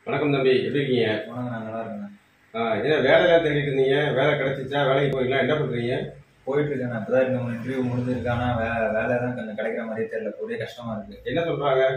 வணக்கம் தம்பி எப்படி இருக்கீங்க வணக்கம் நான் நல்லா இருக்கேன் ஆ, என்ன வேலையெல்லாம் தேடிட்டு இருந்தீங்க வேலை கிடைச்சிச்சா வேலைக்கு போறீங்களா என்ன பண்றீங்க போயிட்டு இருக்கேன் நான் இப்பதான் இந்த மூணு இன்டர்வியூ முடிஞ்சிருக்கு ஆனா வே வேலை தான் கொஞ்சம் கிடைக்கிற மாதிரியே தெரியல ஒரே கஷ்டமா இருக்கு என்ன சொல்றாங்க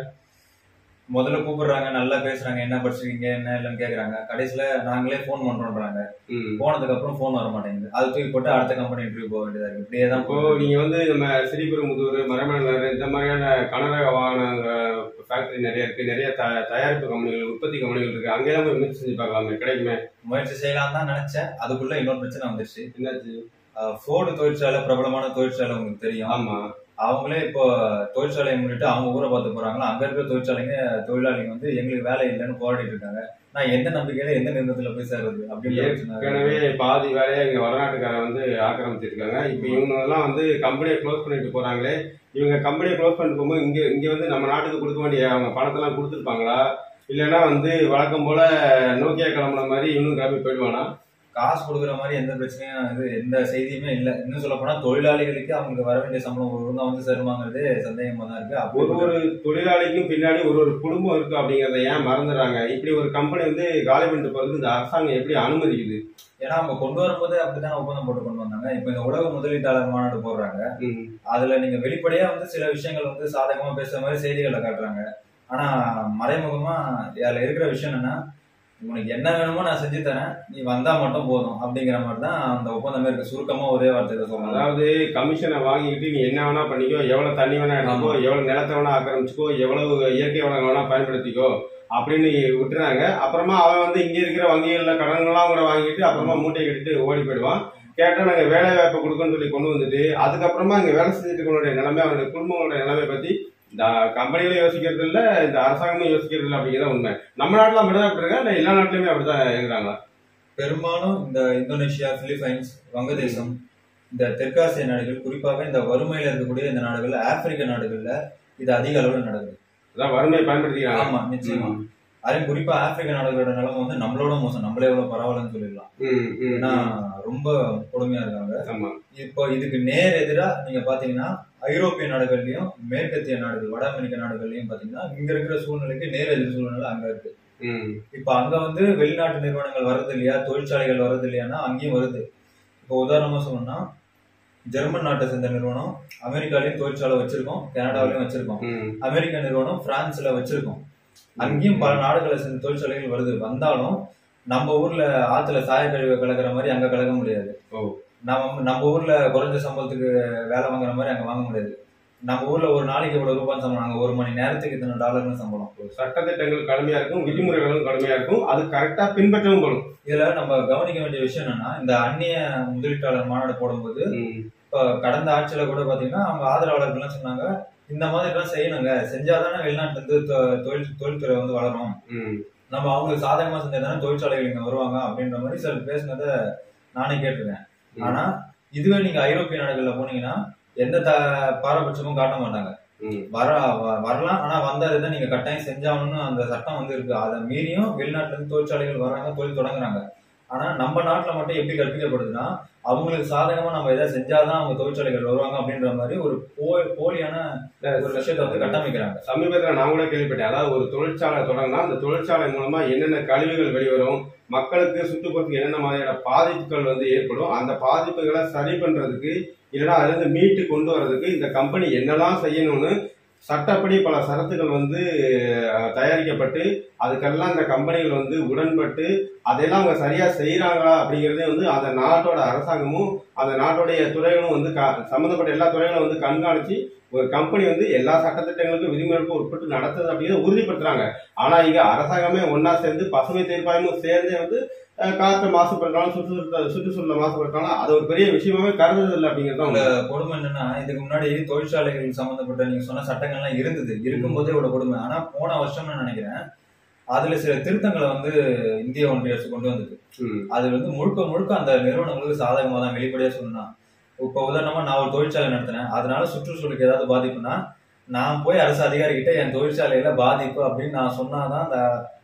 முதல்ல கூப்பிடுறாங்க நல்லா பேசுறாங்க என்ன படிச்சிருக்கீங்க என்ன இல்லைன்னு கேக்குறாங்க கடைசியில நாங்களே ஃபோன் பண்றோம்ன்றாங்க ம். போனதுக்கு அப்புறம் ஃபோன் வர மாட்டேங்குது அது தூக்கி போட்டு அடுத்த கம்பெனி இன்டர்வியூ போக வேண்டியதா இருக்கு இப்படியே தான் இப்போ போகுது. நீங்க வந்து நம்ம சிறிபெரும்புதூர் மரமணர் இந்த மாதிரியான கனரக வாகன ஃபேக்டரி நிறைய இருக்கு நிறைய த- தயாரிப்பு கம்பெனிகள் உற்பத்தி கம்பெனிகள் இருக்கு அங்கெல்லாம் போய் முயற்சி செஞ்சு பார்க்கலாமே கிடைக்குமே முயற்சி செய்யலாம் தான் நினைச்சேன் அதுக்குள்ள இன்னொரு பிரச்சனை வந்துருச்சு என்னாச்சு ஃபோர்டு தொழிற்சாலை பிரபலமான தொழிற்சாலை உங்களுக்கு தெரியும் ஆமா அவங்களே இப்போ தொழிற்சாலையை முன்னிட்டு அவங்க ஊரை பார்த்து போறாங்களா அங்க இருக்கிற தொழிற்சாலைங்க தொழிலாளிங்க வந்து எங்களுக்கு வேலை இல்லைன்னு போராடிட்டு இருக்காங்க நான் எந்த நம்பிக்கையில எந்த நிறுவனத்துல போய் சேர்றது அப்படின்னு யோசிச்சு நான் ஏற்கனவே பாதி வேலையை இங்க வடநாட்டுக்காரன் வந்து ஆக்கிரமிச்சிருக்காங்க இப்போ இவங்க எல்லாம் வந்து கம்பெனியை க்ளோஸ் பண்ணிட்டு போறாங்களே இவங்க கம்பெனியை க்ளோஸ் பண்ணிட்டு போகும்போது இங்க இங்க வந்து நம்ம நாட்டுக்கு கொடுக்க வேண்டிய அவங்க பணத்தெல்லாம் கொடுத்துருப்பாங்களா இல்லைன்னா வந்து வழக்கம் போல நோக்கியா கிளம்புன மாதிரி இவனும் கிளம்பி போயிடுவானா காசு கொடுக்குற மாதிரி எந்த பிரச்சனையும் இது எந்த செய்தியுமே இல்லை இன்னும் சொல்ல போனா தொழிலாளிகளுக்கு அவங்களுக்கு வர வேண்டிய சம்பளம் ஒழுங்கா வந்து சேருமாங்கிறது சந்தேகமா தான் இருக்கு அப்போ ஒரு ஒரு தொழிலாளிக்கும் பின்னாடி ஒரு ஒரு குடும்பம் இருக்கு அப்படிங்கறத ஏன் மறந்துடுறாங்க இப்படி ஒரு கம்பெனி வந்து காலி பண்ணிட்டு போறது இந்த அரசாங்கம் எப்படி அனுமதிக்குது ஏன்னா அவங்க கொண்டு வரும்போது அப்படிதான் ஒப்பந்தம் போட்டு கொண்டு வந்தாங்க இப்போ இந்த உலக முதலீட்டாளர் மாநாடு போடுறாங்க ம். அதுல நீங்க வெளிப்படையா வந்து சில விஷயங்கள் வந்து சாதகமா பேசுற மாதிரி செய்திகளை காட்டுறாங்க ஆனா மறைமுகமா அதுல இருக்கிற விஷயம் என்னன்னா உனக்கு என்ன வேணுமோ நான் செஞ்சு தரேன் நீ வந்தா மட்டும் போதும் அப்படிங்கிற மாதிரி தான் அந்த ஒப்பந்தமே இருக்கு சுருக்கமா ஒரே வார்த்தையில சொல்லலாம் அதாவது கமிஷனை வாங்கிக்கிட்டு நீ என்ன வேணா பண்ணிக்கோ எவ்வளவு தண்ணி வேணா எடுத்துக்கோ எவ்வளவு நிலத்தை வேணா ஆக்கிரமிச்சுக்கோ எவ்வளவு இயற்கை வளங்கள் வேணா பயன்படுத்திக்கோ அப்படின்னு விட்டுறாங்க அப்புறமா அவன் வந்து இங்க இருக்கிற வங்கிகள்ல கடன்கள்லாம் கூட வாங்கிட்டு அப்புறமா மூட்டை கட்டிட்டு ஓடி போயிடுவான் கேட்டா நாங்க வேலை வாய்ப்பு கொடுக்கணும்னு சொல்லி கொண்டு வந்துட்டு அதுக்கப்புறமா இங்க வேலை செஞ்சுட்டு இருக்கவங்களுடைய நிலைமை அவனுடைய குடும்பங்களுடைய நிலைமை பத்தி இந்த கம்பெனிகளும் யோசிக்கிறது இல்ல இந்த அரசாங்கமும் யோசிக்கிறது இல்லை அப்படிங்கிறத உண்மை நம்ம நாட்டுல அப்படிதான் அப்படி இருக்கா இல்ல எல்லா நாட்டிலுமே அப்படிதான் இருக்கிறாங்க பெரும்பாலும் இந்த இந்தோனேஷியா பிலிப்பைன்ஸ் வங்கதேசம் இந்த தெற்காசிய நாடுகள் குறிப்பாக இந்த வறுமையில இருக்கக்கூடிய இந்த நாடுகள் ஆப்பிரிக்க நாடுகள்ல இது அதிக அளவுல நடக்குது அதான் வறுமையை பயன்படுத்திக்கிறாங்க ஆமா நிச்சயமா அதுவும் குறிப்பா ஆப்பிரிக்க நாடுகளோட நிலைமை வந்து நம்மளோட மோசம் நம்மளே எவ்வளவு பரவாயில்லன்னு சொல்லிடலாம் ம், ம், ஏன்னா ம். ரொம்ப கொடுமையா இருக்காங்க ஆமா இப்போ இதுக்கு நேர் எதிரா நீங்க பாத்தீங்கன்னா ஐரோப்பிய நாடுகள்லயும் மேற்கத்திய நாடுகள் வட அமெரிக்க நாடுகள்லயும் பாத்தீங்கன்னா இங்க இருக்கிற சூழ்நிலைக்கு நேர் எதிர் சூழ்நிலை அங்க இருக்கு ம் இப்ப அங்க வந்து வெளிநாட்டு நிறுவனங்கள் வர்றது இல்லையா தொழிற்சாலைகள் வர்றது இல்லையானா அங்கேயும் வருது இப்போ உதாரணமா சொல்லணும்னா ஜெர்மன் நாட்டை சேர்ந்த நிறுவனம் அமெரிக்காலயும் தொழிற்சாலை வச்சிருக்கோம் கனடாவிலயும் வச்சிருக்கோம் ம் அமெரிக்க நிறுவனம் பிரான்ஸ்ல வச்சிருக்கோம் அங்கேயும் பல நாடுகளை சேர்ந்த தொழிற்சாலைகள் வருது வந்தாலும் நம்ம ஊர்ல ஆத்துல சாயக்கழிவை கலக்கிற மாதிரி அங்க கலக்க முடியாது ஓ. நம்ம நம்ம ஊர்ல குறைஞ்ச சம்பளத்துக்கு வேலை வாங்குற மாதிரி அங்க வாங்க முடியாது நம்ம ஊர்ல ஒரு நாளைக்கு இவ்வளவு ரூபாய் சம்பளம் அங்க ஒரு மணி நேரத்துக்கு இத்தனை டாலர்னு சம்பளம் சட்டத்திட்டங்கள் கடுமையா இருக்கும் விதிமுறைகளும் கடுமையா இருக்கும் அது கரெக்டா பின்பற்றவும் படும் இதுல நம்ம கவனிக்க வேண்டிய விஷயம் என்னன்னா இந்த அந்நிய முதலீட்டாளர் மாநாடு போடும்போது இப்ப கடந்த ஆட்சியில கூட பாத்தீங்கன்னா அவங்க ஆதரவாளர்கள்லாம் சொன்னாங்க இந்த மாதிரி எல்லாம் செய்யணுங்க செஞ்சாதானே வெளிநாட்டுல இருந்து தொ- தொழில் தொழில்துறை வந்து வளரும் ம். நம்ம அவங்களுக்கு சாதகமா செஞ்சாதானே தொழிற்சாலைகள் இங்க வருவாங்க அப்படின்ற மாதிரி சிலர் பேசுனத நானே கேட்டிருக்கேன் ம். ஆனா இதுவே நீங்க ஐரோப்பிய நாடுகள்ல போனீங்கன்னா எந்த த பாரபட்சமும் காட்ட மாட்டாங்க ம். வர வ- வரலாம் ஆனா வந்தா இதை நீங்க கட்டாயம் செஞ்சாகணும்னு அந்த சட்டம் வந்து இருக்கு அதை மீறியும் வெளிநாட்டுல இருந்து தொழிற்சாலைகள் வராங்க தொழில் தொடங்குறாங்க ஆனா நம்ம நாட்டுல மட்டும் எப்படி கற்பிக்கப்படுதுன்னா அவங்களுக்கு சாதகமா நம்ம எதாவது செஞ்சாதான் அவங்க தொழிற்சாலைகள் வருவாங்க அப்படின்ற மாதிரி ஒரு போ- போலியான ஒரு விஷயத்தை வந்து கட்டமைக்கிறாங்க சமீபத்துல நான் கூட கேள்விப்பட்டேன் அதாவது ஒரு தொழிற்சாலை தொடங்கினா அந்த தொழிற்சாலை மூலமா என்னென்ன கழிவுகள் வெளிவரும் மக்களுக்கு சுற்றுப்புறத்துக்கு என்னென்ன மாதிரியான பாதிப்புகள் வந்து ஏற்படும் அந்த பாதிப்புகளை சரி பண்றதுக்கு இல்லைன்னா அதுல இருந்து மீட்டு கொண்டு வர்றதுக்கு இந்த கம்பெனி என்னெல்லாம் செய்யணும்னு சட்டப்படி பல சரத்துகள் வந்து அஹ், தயாரிக்கப்பட்டு அதுக்கெல்லாம் இந்த கம்பெனிகள் வந்து உடன்பட்டு அதெல்லாம் அவங்க சரியா செய்யறாங்களா அப்படிங்கறதே வந்து அந்த நாட்டோட அரசாங்கமும் அந்த நாட்டுடைய துறைகளும் வந்து க- சம்பந்தப்பட்ட எல்லா துறைகளும் வந்து கண்காணிச்சு ஒரு கம்பெனி வந்து எல்லா சட்டத்திட்டங்களுக்கும் விதிமுறைகளுக்கும் உட்பட்டு நடத்துது அப்படிங்கிறத உறுதிப்படுத்துறாங்க ஆனா இங்க அரசாங்கமே ஒன்னா சேர்ந்து பசுமை தீர்ப்பாயமும் சேர்ந்து வந்து அஹ், காற்றை மாசுபடுத்தாலும் சுற்றுச்சூழல் சுற்றுச்சூழலை மாசுபடுத்தாலும் அது ஒரு பெரிய விஷயமாவே கருதுறது இல்லை அப்படிங்கிறது தான் உண்மை. கொடுமை என்னன்னா இதுக்கு முன்னாடி தொழிற்சாலைகள் சம்பந்தப்பட்ட நீங்க சொன்ன சட்டங்கள்லாம் இருந்தது இருக்கும்போதே இவ்வளவு கொடுமை ஆனா போன வருஷம் நான் நினைக்கிறேன் அதுல சில திருத்தங்களை வந்து இந்திய ஒன்றிய அரசு கொண்டு வந்தது ம். அது வந்து முழுக்க முழுக்க அந்த நிறுவனங்களுக்கு சாதகமா தான் வெளிப்படையா சொன்னா இப்போ உதாரணமா நான் ஒரு தொழிற்சாலை நடத்தினேன் அதனால சுற்றுச்சூழலுக்கு ஏதாவது பாதிப்புனா நான் போய் அரசு அதிகாரிகிட்ட என் தொழிற்சாலையில பாதிப்பு அப்படின்னு நான் சொன்னாதான் அந்த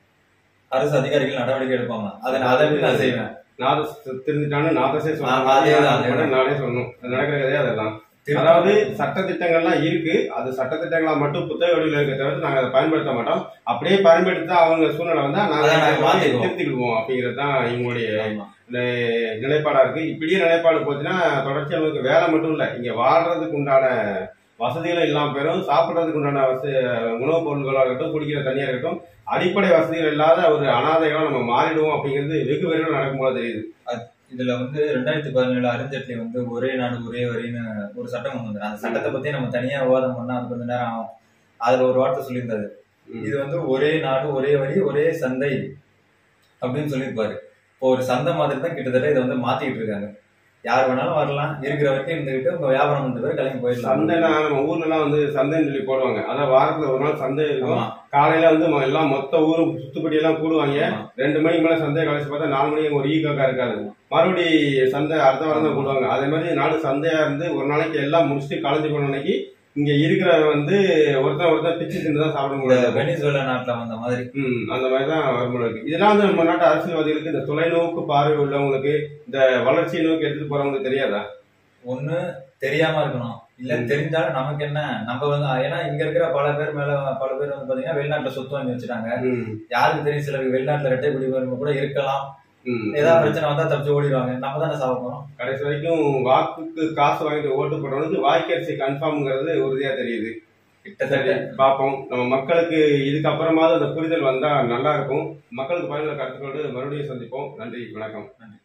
அரசு அதிகாரிகள் நடவடிக்கை எடுப்பாங்க அதை நான் அதை எப்படி நான் செய்வேன் நாத திருந்துட்டான்னு நாதசே ஆமா, அதேதான், சொன்னாங்க நானே சொல்லணும் அது நடக்கிற கதையே அதெல்லாம் திரும்ப- அதாவது சட்டத்திட்டங்கள்லாம் இருக்கு அது சட்டத்திட்டங்களா மட்டும் புத்தக வடிவில் இருக்க தவிர்த்து நாங்க அதை பயன்படுத்த மாட்டோம் அப்படியே பயன்படுத்தா அவங்க சூழ்நிலை வந்தா அதை நாங்க நாங்க மாத்திக்குவோம். திருத்திக்கிடுவோம் அப்படிங்கிறது தான் எங்களுடைய ஆமா. நிலைப்பாடா இருக்கு இப்படியே நிலைப்பாடு போச்சுன்னா தொடர்ச்சியா நமக்கு வேலை மட்டும் இல்ல இங்க வாழ்றதுக்கு உண்டான வசதிகளும் இல்லாம போயிடும் சாப்பிடுறதுக்கு உண்டான வசதி உணவுப் பொருட்களா இருக்கட்டும் குடிக்கிற தண்ணியா இருக்கட்டும் அடிப்படை வசதிகள் இல்லாத ஒரு அனாதைகளா நம்ம மாறிடுவோம் அப்படிங்கிறது வெகு விரைவில் நடக்கும் போல தெரியுது இதுல வந்து ரெண்டாயிரத்தி பதினேழு அருஞ்சேட்லி வந்து ஒரே நாடு ஒரே வரின்னு ஒரு சட்டம் கொண்டு வந்தாரு அந்த சட்டத்தை பத்தி நம்ம தனியா விவாதம் பண்ணா அது கொஞ்ச நேரம் ஆகும் அதுல ஒரு வார்த்தை சொல்லியிருந்தாரு ம். இது வந்து ஒரே நாடு ஒரே வரி ஒரே சந்தை அப்படின்னு சொல்லியிருப்பாரு இப்போ ஒரு சந்தை மாதிரி தான் கிட்டத்தட்ட இதை வந்து மாத்திக்கிட்டு இருக்காங்க யார் வேணாலும் வரலாம் இருக்கிற வரைக்கும் இருந்துகிட்டு உங்க வியாபாரம் பண்ண பேர் கிளம்பி போயிடலாம் சந்தைனா நம்ம ஊர்ல எல்லாம் வந்து சந்தைன்னு சொல்லி போடுவாங்க அதான் வாரத்துல ஒரு நாள் சந்தை இருக்கும் ஆமா, காலையில வந்து ம- எல்லாம் மொத்த ஊரு சுத்துப்படி எல்லாம் கூடுவாங்க ஆமா. ரெண்டு மணிக்கு மேல சந்தை கழிச்சு பார்த்தா நாலு மணிக்கு ஒரு ஈ காக்கா இருக்காது மறுபடி சந்தை அடுத்த வாரம் தான் கூடுவாங்க அதே மாதிரி நாடு சந்தையா இருந்து ஒரு நாளைக்கு எல்லாம் முடிச்சுட்டு கலைஞ்சு போன அன்னைக்கு இங்க இருக்கிற வந்து ஒருத்தன் ஒருத்தன் பிச்சு தின்னு தான் சாப்பிட இந்த முடியாது வெனிசுவேலா நாட்டுல வந்த மாதிரி ம் அந்த மாதிரி தான் வருமானம் இருக்கு இதெல்லாம் வந்து நம்ம நாட்டு அரசியல்வாதிகளுக்கு இந்த தொலைநோக்கு பார்வை உள்ளவங்களுக்கு இந்த வளர்ச்சியை நோக்கி எடுத்துட்டு போறவங்களுக்கு தெரியாதா ஒண்ணு தெரியாம இருக்கணும் இல்ல ம். தெரிஞ்சாலும் நமக்கு என்ன நம்ம வந்து ஏன்னா இங்க இருக்கிற பல பேர் மேல பல பேர் வந்து பாத்தீங்கன்னா வெளிநாட்டுல சொத்து வாங்கி வச்சுட்டாங்க ம், யாருக்கு தெரியும் சிலருக்கு வெளிநாட்டுல ரெட்டை குடியுரிமை கூட இருக்கலாம் ம். ஏதாவது பிரச்சனை வந்தா தப்பிச்சு ஓடிடுவாங்க நம்ம தானே சாப்பிட போறோம் கடைசி வரைக்கும் வாக்குக்கு காசு வாங்கிட்டு ஓட்டு போடுறவனுக்கு வாய்க்கரிசி கன்ஃபார்ம்ங்கிறது உறுதியா தெரியுது சரி கிட்டத்தட்ட பார்ப்போம் நம்ம மக்களுக்கு இதுக்கு அப்புறமாவது அந்த புரிதல் வந்தா நல்லா இருக்கும் மக்களுக்கு பயனுள்ள கருத்துக்களோடு மறுபடியும் சந்திப்போம் நன்றி வணக்கம் நன்றி